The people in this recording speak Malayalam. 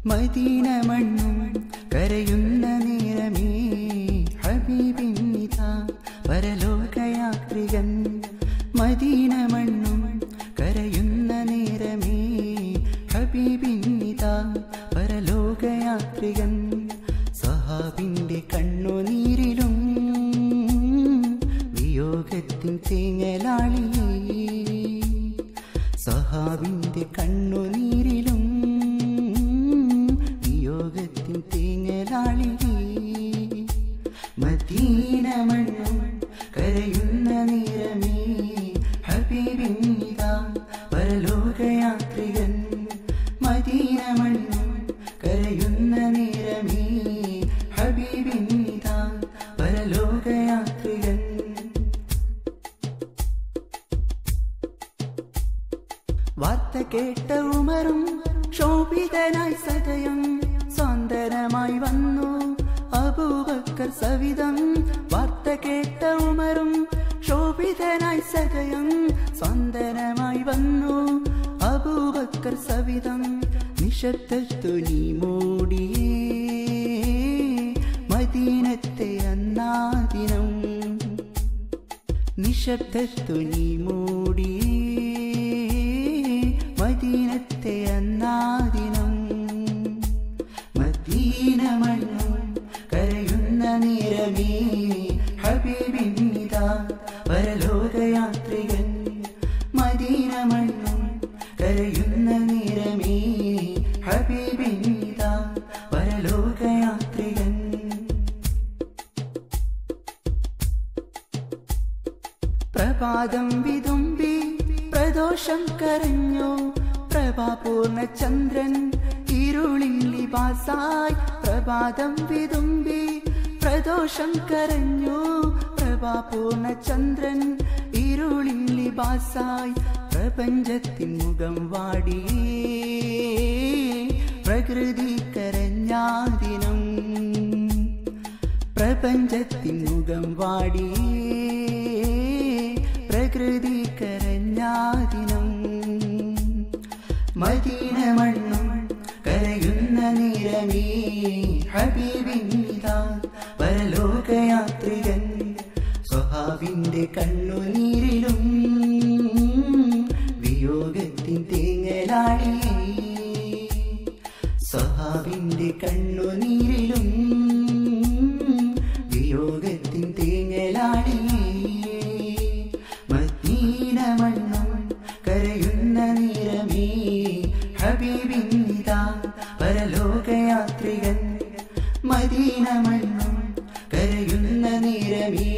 മദീന മണ്ണും കരയുന്ന നേരമേ ഹബീബിന്നിത പരലോകയാത്രികൻ മദീന മണ്ണും കരയുന്ന നേരമേ ഹബീബിന്നിത പരലോകയാത്രികൻ സഹാബിന്റെ കണ്ണുനീരിലും വിയോഗത്തിൻ തേങ്ങലാളിയേ സഹാബിന്റെ കണ്ണുനീരിലും വിയോഗത്തിൻ തേങ്ങലാളിയേ മദീന മണ്ണും കരയുന്ന നേരമേ ഹബീബിന്നിത പരലോകയാത്രികൻ മദീന മണ്ണും കരയുന്ന നേരമേ ഹബീബിന്നിത പരലോകയാത്രികൻ വാർത്ത കേട്ട ഉമറും ശോഭിതനായി സദയം സാന്ത്വനമായി വന്നു അബൂബക്കർ സവിതം വാർത്ത കേട്ട ഉമറും ശോഭിതനായി സദയം സാന്ത്വനമായി വന്നു അബൂബക്കർ സവിതം നിശബ്ദത്തു നീ മൂടിയേ മദീനത്തെ അന്നാദിനം നിശബ്ദത്തു നീ മൂടിയേ മദീനത്തെ അന്നാദിനം മദീന മണ്ണും കരയുന്ന നേരമേ ഹബീബിന്നിത പരലോകയാത്രികൻ മദീന മണ്ണും കരയുന്ന നേരമേ ഹബീബിന്നിത പരലോകയാത്രികൻ പ്രഭാതം വിതുമ്പി പ്രദോഷം കരഞ്ഞു പ്രഭാപൂർണ ചന്ദ്രൻ ഇരുളിൻ ലിബാസായി പ്രഭാതം വിതുമ്പി പ്രദോഷം കരഞ്ഞു പ്രഭാപൂർണ ചന്ദ്രൻ ഇരുളിൻ ലിബാസായി പ്രപഞ്ചത്തിൻ മുഖം വാടിയേ പ്രകൃതി കരഞ്ഞാദിനം പ്രപഞ്ചത്തിൻ മുഖം വാടിയേ പ്രകൃതി കരഞ്ഞാദിനം മദീന മണ്ണും കരയുന്ന നിരമേ ഹബീബിന്നിത പരലോകയാത്രികൻ സ്വഹാബിന്റെ കണ്ണുനീരിലും വിയോഗത്തിൻ തേങ്ങലാളിയേ സ്വഹാബിന്റെ കണ്ണുനീരിലും വിയോഗത്തിൻ തേങ്ങലാളിയേ മദീന മണ്ണും കരയുന്ന നിരമേ ഹബീബിന്നിത പരലോകയാത്രികൻ മദീന മണ്ണും കരയുന്ന നിരമേ